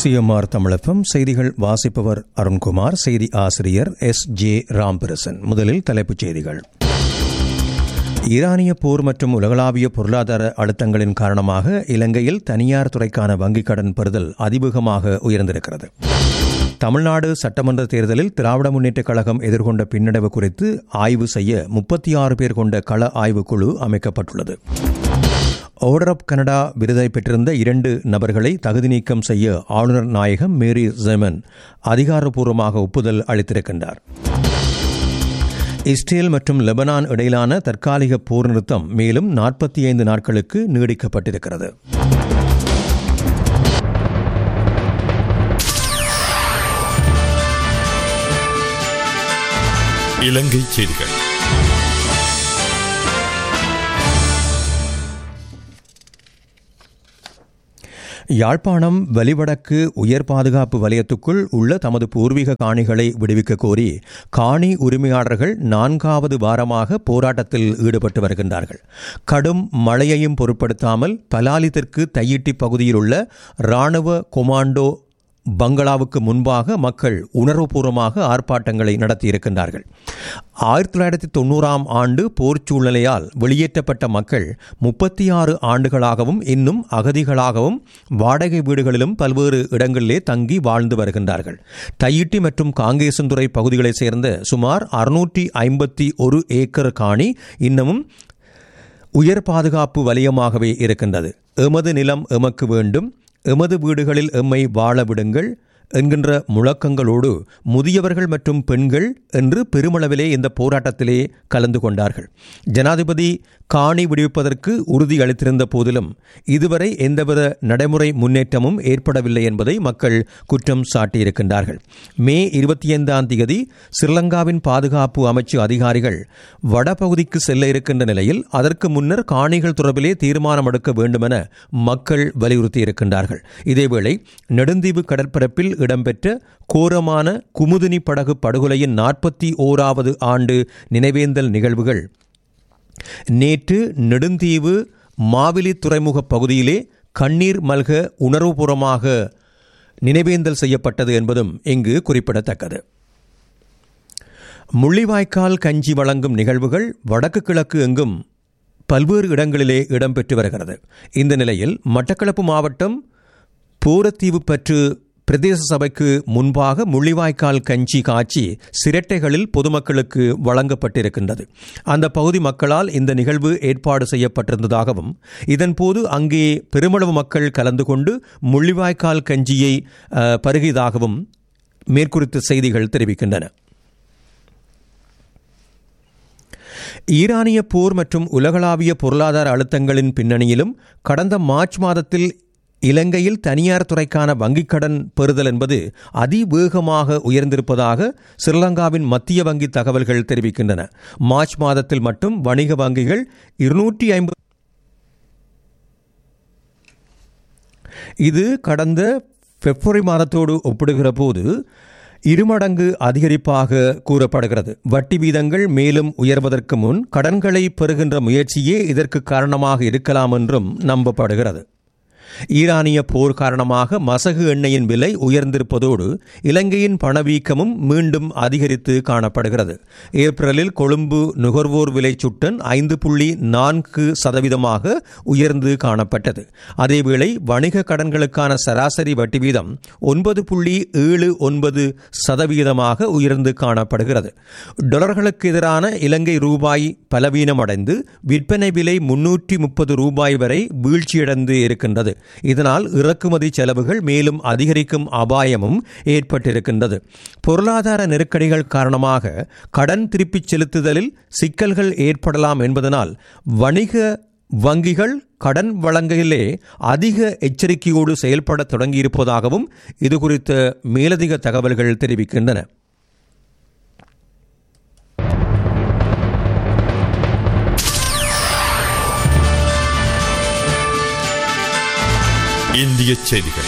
CMR தமிழப்பம் செய்திகள் வாசிப்பவர் அருண்குமார் செய்தி ஆசிரியர் எஸ் ஜே ராம்பிரசன் முதலில் தலைப்புச் செய்திகள் ஈரானிய போர் மற்றும் உலகளாவிய பொருளாதார அழுத்தங்களின் காரணமாக இலங்கையில் தனியார் துறைக்கான வங்கிக் கடன் பெறுதல் அதிவேகமாக உயர்ந்திருக்கிறது தமிழ்நாடு சட்டமன்ற தேர்தலில் திராவிட முன்னேற்றக் கழகம் எதிர்கொண்ட பின்னடைவு குறித்து ஆய்வு செய்ய முப்பத்தி ஆறு பேர் கொண்ட கள ஆய்வுக்குழு அமைக்கப்பட்டுள்ளது ஆர்டர் ஆப் கனடா விருதை பெற்றிருந்த இரண்டு நபர்களை தகுதி நீக்கம் செய்ய ஆளுநர் நாயகம் மேரி ஜெமன் அதிகாரப்பூர்வமாக ஒப்புதல் அளித்திருக்கின்றார் இஸ்ரேல் மற்றும் லெபனான் இடையிலான தற்காலிக போர் நிறுத்தம் மேலும் நாற்பத்தி ஐந்து நாட்களுக்கு நீடிக்கப்பட்டிருக்கிறது இலங்கை செய்திகள் யாழ்ப்பாணம் வலிவடக்கு உயர் பாதுகாப்பு வலயத்துக்குள் உள்ள தமது பூர்வீக காணிகளை விடுவிக்க கோரி காணி உரிமையாளர்கள் நான்காவது வாரமாக போராட்டத்தில் ஈடுபட்டு வருகின்றார்கள் கடும் மழையையும் பொருட்படுத்தாமல் பலாலித்திற்கு தையிட்டி பகுதியில் உள்ள ராணுவ கொமாண்டோ பங்களாவுக்கு முன்பாக மக்கள் உணர்வுபூர்வமாக ஆர்ப்பாட்டங்களை நடத்தியிருக்கின்றார்கள் ஆயிரத்தி தொள்ளாயிரத்தி தொண்ணூறாம் ஆண்டு போர் சூழ்நிலையால் வெளியேற்றப்பட்ட மக்கள் முப்பத்தி ஆறு ஆண்டுகளாகவும் இன்னும் அகதிகளாகவும் வாடகை வீடுகளிலும் பல்வேறு இடங்களிலே தங்கி வாழ்ந்து வருகின்றார்கள் தையிட்டி மற்றும் காங்கேசந்துறை பகுதிகளைச் சேர்ந்த சுமார் அறுநூற்றி ஐம்பத்தி ஒரு ஏக்கர் காணி இன்னமும் உயர் பாதுகாப்பு வலயமாகவே இருக்கின்றது எமது நிலம் எமக்கு வேண்டும் எமது வீடுகளில் எம்மை வாழ விடுங்கள் என்கின்ற முழக்கங்களோடு முதியவர்கள் மற்றும் பெண்கள் என்று பெருமளவிலே இந்த போராட்டத்திலே கலந்து கொண்டார்கள் ஜனாதிபதி காணி விடுவிப்பதற்கு உறுதி அளித்திருந்த போதிலும் இதுவரை எந்தவித நடைமுறை முன்னேற்றமும் ஏற்படவில்லை என்பதை மக்கள் குற்றம் சாட்டியிருக்கின்றார்கள் மே இருபத்தி ஐந்தாம் தேதி ஸ்ரீலங்காவின் பாதுகாப்பு அமைச்சு அதிகாரிகள் வடபகுதிக்கு செல்ல இருக்கின்ற நிலையில் அதற்கு முன்னர் காணிகள் தொடர்பிலே தீர்மானம் எடுக்க வேண்டுமென மக்கள் வலியுறுத்தியிருக்கின்றார்கள் இதேவேளை நெடுந்தீவு கடற்பரப்பில் இடம்பெற்ற கோரமான குமுதினி படகு படுகொலையின் நாற்பத்தி ஓராவது ஆண்டு நினைவேந்தல் நிகழ்வுகள் நேற்று நெடுந்தீவு மாவிலி துறைமுக பகுதியிலே கண்ணீர் மல்க உணர்வுபூர்வமாக நினைவேந்தல் செய்யப்பட்டது என்பதும் இங்கு குறிப்பிடத்தக்கது முள்ளிவாய்க்கால் கஞ்சி வழங்கும் நிகழ்வுகள் வடக்கு கிழக்கு எங்கும் பல்வேறு இடங்களிலே இடம்பெற்று வருகிறது இந்த நிலையில் மட்டக்களப்பு மாவட்டம் பூரத்தீவு பற்று பிரதேச சபைக்கு முன்பாக முள்ளிவாய்க்கால் கஞ்சி காட்சி சிரட்டைகளில் பொதுமக்களுக்கு வழங்கப்பட்டிருக்கின்றது அந்த பகுதி மக்களால் இந்த நிகழ்வு ஏற்பாடு செய்யப்பட்டிருந்ததாகவும் இதன்போது அங்கே பெருமளவு மக்கள் கலந்து கொண்டு முள்ளிவாய்க்கால் கஞ்சியை பருகியதாகவும் மேற்குறித்த செய்திகள் தெரிவிக்கின்றன ஈரானிய போர் மற்றும் உலகளாவிய பொருளாதார அழுத்தங்களின் பின்னணியிலும் கடந்த மார்ச் மாதத்தில் இலங்கையில் தனியார் துறைக்கான வங்கிக் கடன் பெறுதல் என்பது அதிவேகமாக உயர்ந்திருப்பதாக ஸ்ரீலங்காவின் மத்திய வங்கி தகவல்கள் தெரிவிக்கின்றன மார்ச் மாதத்தில் மட்டும் வணிக வங்கிகள் இருநூற்றி ஐம்பது இது கடந்த பிப்ரவரி மாதத்தோடு ஒப்பிடுகிற போது இருமடங்கு அதிகரிப்பாக கூறப்படுகிறது வட்டி வீதங்கள் மேலும் உயர்வதற்கு முன் கடன்களை பெறுகின்ற முயற்சியே இதற்கு காரணமாக இருக்கலாம் என்றும் நம்பப்படுகிறது ஈரானிய போர் காரணமாக மசகு எண்ணெயின் விலை உயர்ந்திருப்பதோடு இலங்கையின் பணவீக்கமும் மீண்டும் அதிகரித்து காணப்படுகிறது ஏப்ரலில் கொழும்பு நுகர்வோர் விலை சுட்டன் ஐந்து புள்ளி நான்கு சதவீதமாக உயர்ந்து காணப்பட்டது அதேவேளை வணிக கடன்களுக்கான சராசரி வட்டி வீதம் ஒன்பது புள்ளி ஏழு ஒன்பது சதவீதமாக உயர்ந்து காணப்படுகிறது டொலர்களுக்கு எதிரான இலங்கை ரூபாய் பலவீனமடைந்து விற்பனை விலை முன்னூற்றி முப்பது ரூபாய் வரை வீழ்ச்சியடைந்து இருக்கின்றது இதனால் இறக்குமதி செலவுகள் மேலும் அதிகரிக்கும் அபாயமும் ஏற்பட்டிருக்கின்றது பொருளாதார நெருக்கடிகள் காரணமாக கடன் திருப்பிச் செலுத்துதலில் சிக்கல்கள் ஏற்படலாம் என்பதனால் வணிக வங்கிகள் கடன் வழங்கிலே அதிக எச்சரிக்கையோடு செயல்பட தொடங்கியிருப்பதாகவும் இது குறித்த மேலதிக தகவல்கள் தெரிவிக்கின்றன இந்திய செய்திகள்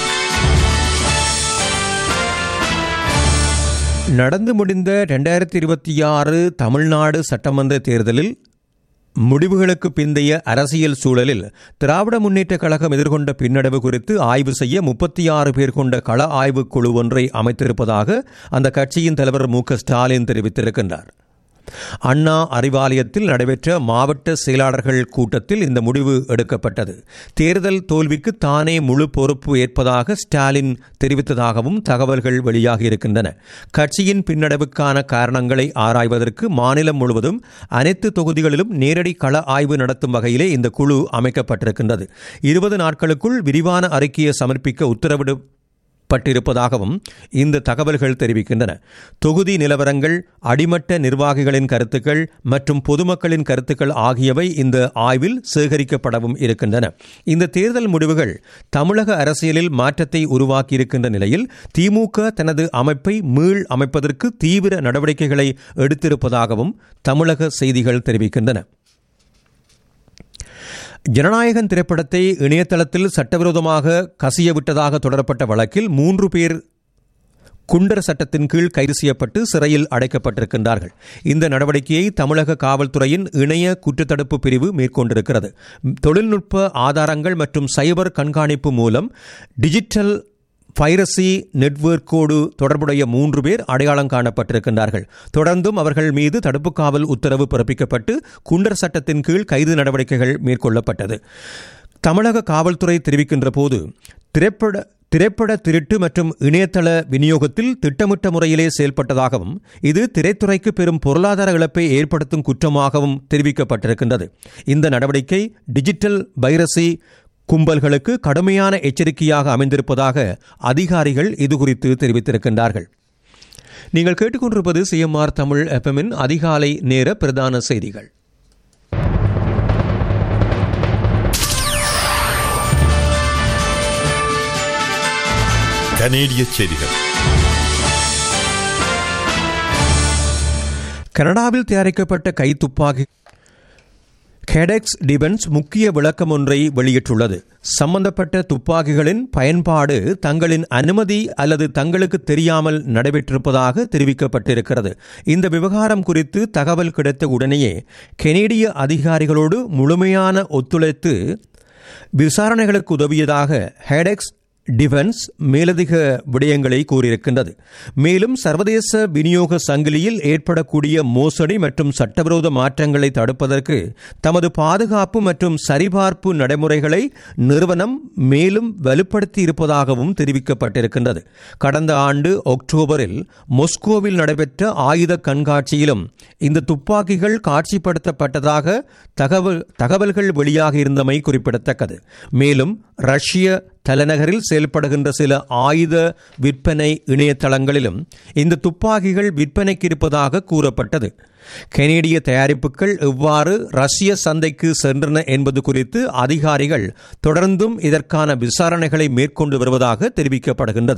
நடந்து முடிந்த ரெண்டாயிரத்தி இருபத்தி ஆறு தமிழ்நாடு சட்டமன்ற தேர்தலில் முடிவுகளுக்கு பிந்தைய அரசியல் சூழலில் திராவிட முன்னேற்றக் கழகம் எதிர்கொண்ட பின்னடைவு குறித்து ஆய்வு செய்ய முப்பத்தி ஆறு பேர் கொண்ட கள ஆய்வுக் குழு ஒன்றை அமைத்திருப்பதாக அந்த கட்சியின் தலைவர் மு க ஸ்டாலின் தெரிவித்திருக்கின்றார் அண்ணா அறிவாலயத்தில் நடைபெற்ற மாவட்ட செயலாளர்கள் கூட்டத்தில் இந்த முடிவு எடுக்கப்பட்டது தேர்தல் தோல்விக்கு தானே முழு பொறுப்பு ஏற்பதாக ஸ்டாலின் தெரிவித்ததாகவும் தகவல்கள் வெளியாகியிருக்கின்றன கட்சியின் பின்னடைவுக்கான காரணங்களை ஆராய்வதற்கு மாநிலம் முழுவதும் அனைத்து தொகுதிகளிலும் நேரடி கள ஆய்வு நடத்தும் வகையிலே இந்த குழு அமைக்கப்பட்டிருக்கின்றது இருபது நாட்களுக்குள் விரிவான அறிக்கையை சமர்ப்பிக்க உத்தரவிடு பட்டிருப்பதாகவும் இந்த தகவல்கள் தெரிவிக்கின்றன தொகுதி நிலவரங்கள் அடிமட்ட நிர்வாகிகளின் கருத்துக்கள் மற்றும் பொதுமக்களின் கருத்துக்கள் ஆகியவை இந்த ஆய்வில் சேகரிக்கப்படவும் இருக்கின்றன இந்த தேர்தல் முடிவுகள் தமிழக அரசியலில் மாற்றத்தை உருவாக்கியிருக்கின்ற நிலையில் திமுக தனது அமைப்பை மீள் அமைப்பதற்கு தீவிர நடவடிக்கைகளை எடுத்திருப்பதாகவும் தமிழக செய்திகள் தெரிவிக்கின்றன ஜனநாயகன் திரைப்படத்தை இணையதளத்தில் சட்டவிரோதமாக கசிய விட்டதாக தொடரப்பட்ட வழக்கில் மூன்று பேர் குண்டர் சட்டத்தின் கீழ் கைது செய்யப்பட்டு சிறையில் அடைக்கப்பட்டிருக்கின்றார்கள் இந்த நடவடிக்கையை தமிழக காவல்துறையின் இணைய குற்றத்தடுப்பு பிரிவு மேற்கொண்டிருக்கிறது தொழில்நுட்ப ஆதாரங்கள் மற்றும் சைபர் கண்காணிப்பு மூலம் டிஜிட்டல் பைரசி நெட்வொர்க்கோடு தொடர்புடைய மூன்று பேர் அடையாளம் காணப்பட்டிருக்கின்றார்கள் தொடர்ந்தும் அவர்கள் மீது தடுப்பு காவல் உத்தரவு பிறப்பிக்கப்பட்டு குண்டர் சட்டத்தின் கீழ் கைது நடவடிக்கைகள் மேற்கொள்ளப்பட்டது தமிழக காவல்துறை தெரிவிக்கின்ற போது திரைப்பட திரைப்பட திருட்டு மற்றும் இணையதள விநியோகத்தில் திட்டமிட்ட முறையிலே செயல்பட்டதாகவும் இது திரைத்துறைக்கு பெரும் பொருளாதார இழப்பை ஏற்படுத்தும் குற்றமாகவும் தெரிவிக்கப்பட்டிருக்கின்றது இந்த நடவடிக்கை டிஜிட்டல் பைரசி கும்பல்களுக்கு கடுமையான எச்சரிக்கையாக அமைந்திருப்பதாக அதிகாரிகள் இதுகுறித்து தெரிவித்திருக்கின்றார்கள் நீங்கள் கேட்டுக்கொண்டிருப்பது சிஎம்ஆர் தமிழ் எஃப்எம்மின் அதிகாலை நேர பிரதான செய்திகள் கனேடிய செய்திகள் கனடாவில் தயாரிக்கப்பட்ட கைத்துப்பாக்கி கெடெக்ஸ் டிபென்ஸ் முக்கிய விளக்கம் ஒன்றை வெளியிட்டுள்ளது சம்பந்தப்பட்ட துப்பாக்கிகளின் பயன்பாடு தங்களின் அனுமதி அல்லது தங்களுக்கு தெரியாமல் நடைபெற்றிருப்பதாக தெரிவிக்கப்பட்டிருக்கிறது இந்த விவகாரம் குறித்து தகவல் கிடைத்த உடனேயே கெனேடிய அதிகாரிகளோடு முழுமையான ஒத்துழைத்து விசாரணைகளுக்கு உதவியதாக ஹெடெக்ஸ் டிஃபென்ஸ் மேலதிக விடயங்களை கூறியிருக்கின்றது மேலும் சர்வதேச விநியோக சங்கிலியில் ஏற்படக்கூடிய மோசடி மற்றும் சட்டவிரோத மாற்றங்களை தடுப்பதற்கு தமது பாதுகாப்பு மற்றும் சரிபார்ப்பு நடைமுறைகளை நிறுவனம் மேலும் வலுப்படுத்தி இருப்பதாகவும் தெரிவிக்கப்பட்டிருக்கின்றது கடந்த ஆண்டு அக்டோபரில் மொஸ்கோவில் நடைபெற்ற ஆயுத கண்காட்சியிலும் இந்த துப்பாக்கிகள் காட்சிப்படுத்தப்பட்டதாக தகவல் தகவல்கள் வெளியாகியிருந்தமை குறிப்பிடத்தக்கது மேலும் ரஷ்ய தலைநகரில் செயல்படுகின்ற சில ஆயுத விற்பனை இணையதளங்களிலும் இந்த துப்பாக்கிகள் விற்பனைக்கு இருப்பதாக கூறப்பட்டது கெனேடிய தயாரிப்புகள் எவ்வாறு ரஷ்ய சந்தைக்கு சென்றன என்பது குறித்து அதிகாரிகள் தொடர்ந்தும் இதற்கான விசாரணைகளை மேற்கொண்டு வருவதாக தெரிவிக்கப்படுகின்றது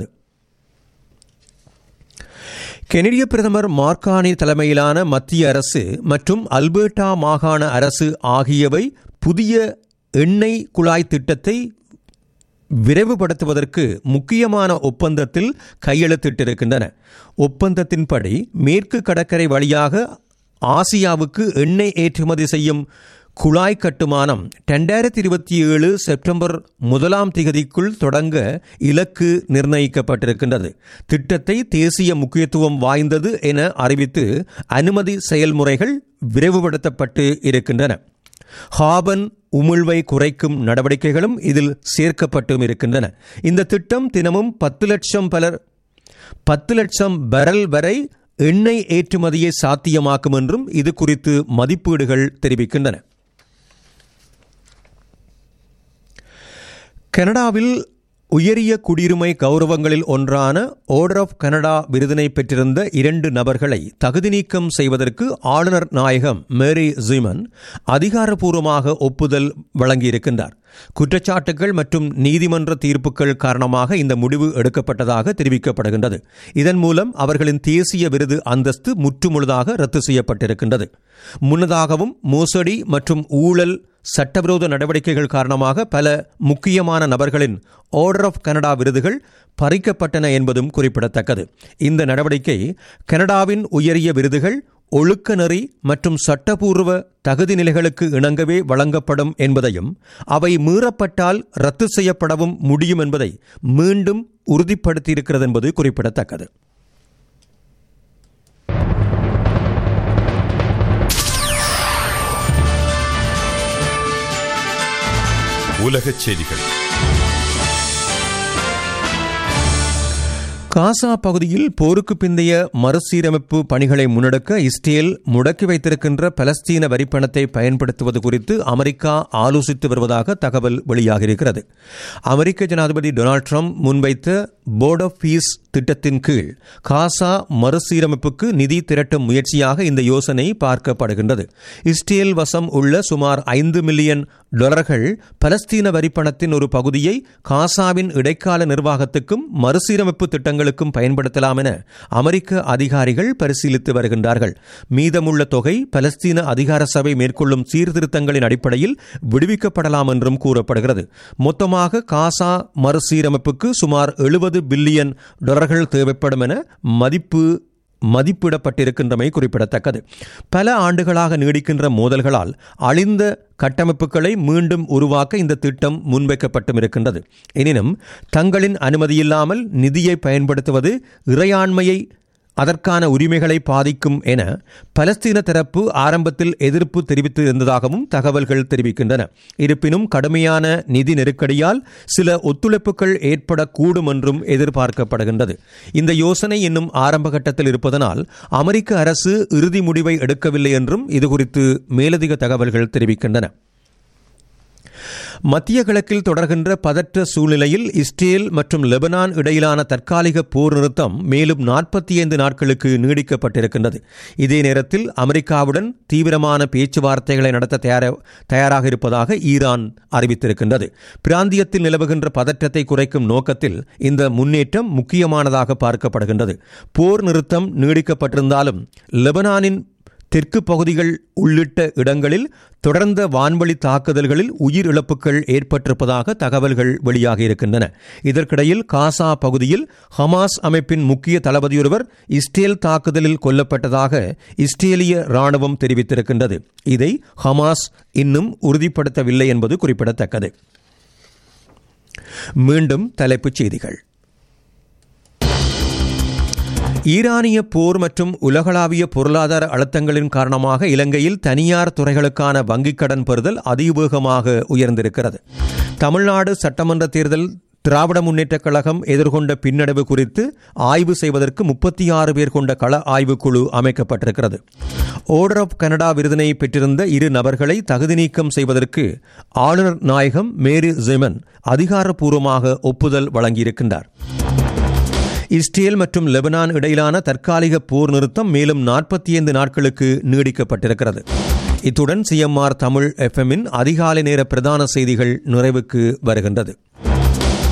கெனடிய பிரதமர் மார்கானி தலைமையிலான மத்திய அரசு மற்றும் அல்பர்டா மாகாண அரசு ஆகியவை புதிய எண்ணெய் குழாய் திட்டத்தை விரைவுபடுத்துவதற்கு முக்கியமான ஒப்பந்தத்தில் கையெழுத்திட்டிருக்கின்றன ஒப்பந்தத்தின்படி மேற்கு கடற்கரை வழியாக ஆசியாவுக்கு எண்ணெய் ஏற்றுமதி செய்யும் குழாய் கட்டுமானம் ரெண்டாயிரத்தி இருபத்தி ஏழு செப்டம்பர் முதலாம் திகதிக்குள் தொடங்க இலக்கு நிர்ணயிக்கப்பட்டிருக்கின்றது திட்டத்தை தேசிய முக்கியத்துவம் வாய்ந்தது என அறிவித்து அனுமதி செயல்முறைகள் விரைவுபடுத்தப்பட்டு இருக்கின்றன ஹாபன் உமிழ்வை குறைக்கும் நடவடிக்கைகளும் இதில் சேர்க்கப்பட்டும் இருக்கின்றன இந்த திட்டம் தினமும் பத்து லட்சம் பலர் பத்து லட்சம் பரல் வரை எண்ணெய் ஏற்றுமதியை சாத்தியமாக்கும் என்றும் இது குறித்து மதிப்பீடுகள் தெரிவிக்கின்றன கனடாவில் உயரிய குடியுரிமை கௌரவங்களில் ஒன்றான ஆர்டர் ஆஃப் கனடா விருதினை பெற்றிருந்த இரண்டு நபர்களை தகுதி நீக்கம் செய்வதற்கு ஆளுநர் நாயகம் மேரி ஜிமன் அதிகாரப்பூர்வமாக ஒப்புதல் வழங்கியிருக்கின்றார் குற்றச்சாட்டுகள் மற்றும் நீதிமன்ற தீர்ப்புகள் காரணமாக இந்த முடிவு எடுக்கப்பட்டதாக தெரிவிக்கப்படுகின்றது இதன் மூலம் அவர்களின் தேசிய விருது அந்தஸ்து முற்றுமுழுதாக ரத்து செய்யப்பட்டிருக்கின்றது முன்னதாகவும் மோசடி மற்றும் ஊழல் சட்டவிரோத நடவடிக்கைகள் காரணமாக பல முக்கியமான நபர்களின் ஆர்டர் ஆஃப் கனடா விருதுகள் பறிக்கப்பட்டன என்பதும் குறிப்பிடத்தக்கது இந்த நடவடிக்கை கனடாவின் உயரிய விருதுகள் ஒழுக்க நெறி மற்றும் சட்டபூர்வ தகுதி நிலைகளுக்கு இணங்கவே வழங்கப்படும் என்பதையும் அவை மீறப்பட்டால் ரத்து செய்யப்படவும் முடியும் என்பதை மீண்டும் உறுதிப்படுத்தியிருக்கிறது என்பது குறிப்பிடத்தக்கது உலகச் செய்திகள் காசா பகுதியில் போருக்கு பிந்தைய மறுசீரமைப்பு பணிகளை முன்னெடுக்க இஸ்ரேல் முடக்கி வைத்திருக்கின்ற பலஸ்தீன வரிப்பணத்தை பயன்படுத்துவது குறித்து அமெரிக்கா ஆலோசித்து வருவதாக தகவல் வெளியாகியிருக்கிறது அமெரிக்க ஜனாதிபதி டொனால்ட் ட்ரம்ப் முன்வைத்த போர்ட் ஆஃப் பீஸ் திட்டத்தின் கீழ் காசா மறுசீரமைப்புக்கு நிதி திரட்டும் முயற்சியாக இந்த யோசனை பார்க்கப்படுகின்றது இஸ்ரேல் வசம் உள்ள சுமார் ஐந்து மில்லியன் டாலர்கள் பலஸ்தீன வரிப்பணத்தின் ஒரு பகுதியை காசாவின் இடைக்கால நிர்வாகத்துக்கும் மறுசீரமைப்பு திட்டங்களுக்கும் பயன்படுத்தலாம் என அமெரிக்க அதிகாரிகள் பரிசீலித்து வருகின்றார்கள் மீதமுள்ள தொகை பலஸ்தீன அதிகார சபை மேற்கொள்ளும் சீர்திருத்தங்களின் அடிப்படையில் விடுவிக்கப்படலாம் என்றும் கூறப்படுகிறது மொத்தமாக காசா மறுசீரமைப்புக்கு சுமார் எழுபது பில்லியன் டாலர்கள் தேவைப்படும் என மதிப்பு மதிப்பிடப்பட்டிருக்கின்றமை குறிப்பிடத்தக்கது பல ஆண்டுகளாக நீடிக்கின்ற மோதல்களால் அழிந்த கட்டமைப்புகளை மீண்டும் உருவாக்க இந்த திட்டம் முன்வைக்கப்பட்டும் இருக்கின்றது எனினும் தங்களின் அனுமதியில்லாமல் நிதியை பயன்படுத்துவது இறையாண்மையை அதற்கான உரிமைகளை பாதிக்கும் என பலஸ்தீன தரப்பு ஆரம்பத்தில் எதிர்ப்பு தெரிவித்து இருந்ததாகவும் தகவல்கள் தெரிவிக்கின்றன இருப்பினும் கடுமையான நிதி நெருக்கடியால் சில ஒத்துழைப்புகள் ஏற்படக்கூடும் என்றும் எதிர்பார்க்கப்படுகின்றது இந்த யோசனை இன்னும் ஆரம்ப கட்டத்தில் இருப்பதனால் அமெரிக்க அரசு இறுதி முடிவை எடுக்கவில்லை என்றும் இதுகுறித்து மேலதிக தகவல்கள் தெரிவிக்கின்றன மத்திய கிழக்கில் தொடர்கின்ற பதற்ற சூழ்நிலையில் இஸ்ரேல் மற்றும் லெபனான் இடையிலான தற்காலிக போர் நிறுத்தம் மேலும் நாற்பத்தி ஐந்து நாட்களுக்கு நீடிக்கப்பட்டிருக்கின்றது இதே நேரத்தில் அமெரிக்காவுடன் தீவிரமான பேச்சுவார்த்தைகளை நடத்த தயாராக இருப்பதாக ஈரான் அறிவித்திருக்கின்றது பிராந்தியத்தில் நிலவுகின்ற பதற்றத்தை குறைக்கும் நோக்கத்தில் இந்த முன்னேற்றம் முக்கியமானதாக பார்க்கப்படுகின்றது போர் நிறுத்தம் நீடிக்கப்பட்டிருந்தாலும் லெபனானின் தெற்கு பகுதிகள் உள்ளிட்ட இடங்களில் தொடர்ந்த வான்வழி தாக்குதல்களில் உயிர் இழப்புகள் ஏற்பட்டிருப்பதாக தகவல்கள் வெளியாகி இருக்கின்றன இதற்கிடையில் காசா பகுதியில் ஹமாஸ் அமைப்பின் முக்கிய தளபதியொருவர் இஸ்ரேல் தாக்குதலில் கொல்லப்பட்டதாக இஸ்ரேலிய ராணுவம் தெரிவித்திருக்கின்றது இதை ஹமாஸ் இன்னும் உறுதிப்படுத்தவில்லை என்பது குறிப்பிடத்தக்கது மீண்டும் தலைப்புச் செய்திகள் ஈரானிய போர் மற்றும் உலகளாவிய பொருளாதார அழுத்தங்களின் காரணமாக இலங்கையில் தனியார் துறைகளுக்கான வங்கிக் கடன் பெறுதல் அதிவேகமாக உயர்ந்திருக்கிறது தமிழ்நாடு சட்டமன்ற தேர்தல் திராவிட முன்னேற்றக் கழகம் எதிர்கொண்ட பின்னடைவு குறித்து ஆய்வு செய்வதற்கு முப்பத்தி ஆறு பேர் கொண்ட கள ஆய்வுக்குழு அமைக்கப்பட்டிருக்கிறது ஓர்டர் ஆஃப் கனடா விருதினை பெற்றிருந்த இரு நபர்களை தகுதி நீக்கம் செய்வதற்கு ஆளுநர் நாயகம் மேரி ஜெமன் அதிகாரப்பூர்வமாக ஒப்புதல் வழங்கியிருக்கின்றார் இஸ்ரேல் மற்றும் லெபனான் இடையிலான தற்காலிக போர் நிறுத்தம் மேலும் நாற்பத்தி ஐந்து நாட்களுக்கு நீடிக்கப்பட்டிருக்கிறது இத்துடன் சிஎம்ஆர் தமிழ் எஃப்எம்மின் அதிகாலை நேர பிரதான செய்திகள் நிறைவுக்கு வருகின்றது